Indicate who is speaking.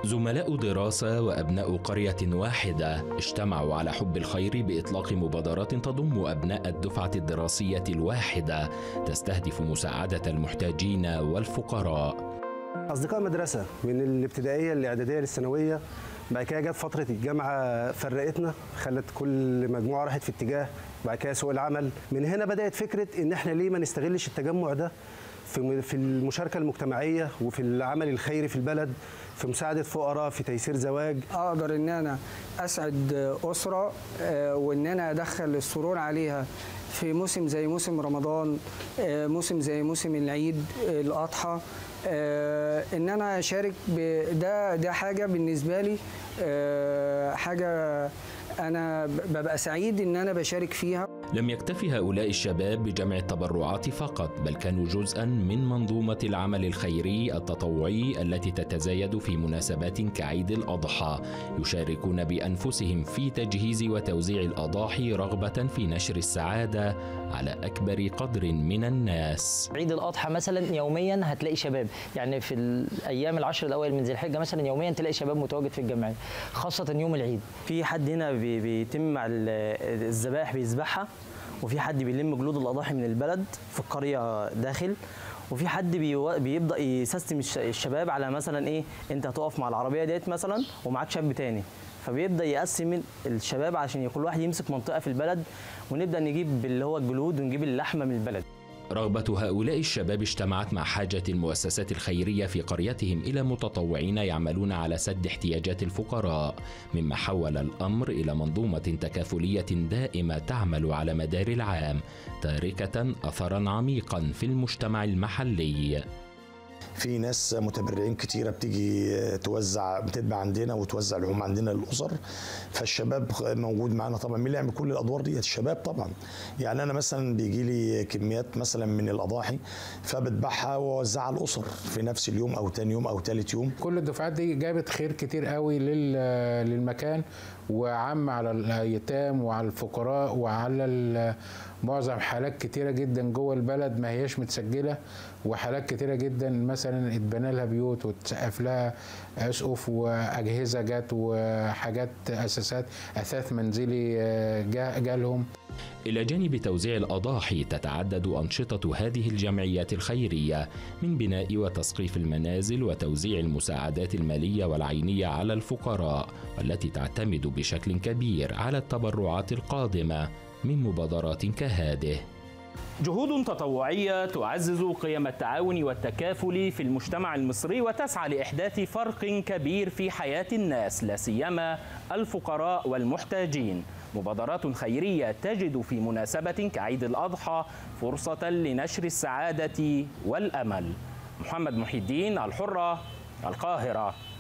Speaker 1: زملاء دراسة وأبناء قرية واحدة اجتمعوا على حب الخير بإطلاق مبادرات تضم أبناء الدفعة الدراسية الواحدة تستهدف مساعدة المحتاجين والفقراء
Speaker 2: أصدقاء مدرسة من الابتدائية للإعدادية للثانوية بعد كده جت فترة الجامعة فرقتنا خلت كل مجموعة راحت في اتجاه بعد كده سوق العمل من هنا بدأت فكرة إن إحنا ليه ما نستغلش التجمع ده في في المشاركة المجتمعية وفي العمل الخيري في البلد في مساعدة فقراء في تيسير زواج
Speaker 3: اقدر ان انا اسعد اسره آه، وان انا ادخل السرور عليها في موسم زي موسم رمضان آه، موسم زي موسم العيد آه، الاضحى آه، ان انا اشارك ب- ده ده حاجه بالنسبه لي آه، حاجه انا ب- ببقى سعيد ان انا بشارك فيها
Speaker 1: لم يكتف هؤلاء الشباب بجمع التبرعات فقط بل كانوا جزءا من منظومة العمل الخيري التطوعي التي تتزايد في مناسبات كعيد الأضحى يشاركون بأنفسهم في تجهيز وتوزيع الأضاحي رغبة في نشر السعادة على أكبر قدر من الناس
Speaker 4: عيد الاضحى مثلا يوميا هتلاقي شباب يعني في الايام العشر الاوائل من ذي الحجه مثلا يوميا تلاقي شباب متواجد في الجمعيه خاصه يوم العيد
Speaker 5: في حد هنا بي- بيتم مع ال- الذبائح بيذبحها وفي حد بيلم جلود الاضاحي من البلد في القريه داخل وفي حد بيو- بيبدا يسيستم الش- الشباب على مثلا ايه انت هتقف مع العربيه ديت مثلا ومعاك شاب تاني فبيبدا يقسم الشباب عشان كل واحد يمسك منطقه في البلد ونبدا نجيب اللي هو الجلود ونجيب اللحمه من البلد
Speaker 1: رغبة هؤلاء الشباب اجتمعت مع حاجة المؤسسات الخيرية في قريتهم إلى متطوعين يعملون على سد احتياجات الفقراء، مما حول الأمر إلى منظومة تكافلية دائمة تعمل على مدار العام، تاركة أثرا عميقا في المجتمع المحلي.
Speaker 6: في ناس متبرعين كتيرة بتيجي توزع بتتبع عندنا وتوزع لحوم عندنا للأسر فالشباب موجود معانا طبعا مين اللي يعمل كل الأدوار دي الشباب طبعا يعني أنا مثلا بيجي لي كميات مثلا من الأضاحي فبذبحها وأوزعها على الأسر في نفس اليوم أو تاني يوم أو تالت يوم
Speaker 7: كل الدفعات دي جابت خير كتير قوي لل- للمكان وعم على الايتام وعلى الفقراء وعلى ال- معظم حالات كتيره جدا جوه البلد ما هياش متسجله وحالات كتيره جدا مثلا اتبنى لها بيوت واتسقف لها اسقف واجهزه جت وحاجات اساسات اثاث منزلي آه، جا- جالهم
Speaker 1: إلى جانب توزيع الأضاحي تتعدد أنشطة هذه الجمعيات الخيرية من بناء وتسقيف المنازل وتوزيع المساعدات المالية والعينية على الفقراء والتي تعتمد بشكل كبير على التبرعات القادمة من مبادرات كهذه
Speaker 8: جهود تطوعية تعزز قيم التعاون والتكافل في المجتمع المصري وتسعى لإحداث فرق كبير في حياة الناس لا سيما الفقراء والمحتاجين. مبادرات خيرية تجد في مناسبة كعيد الأضحى فرصة لنشر السعادة والأمل. محمد محي الدين الحرة القاهرة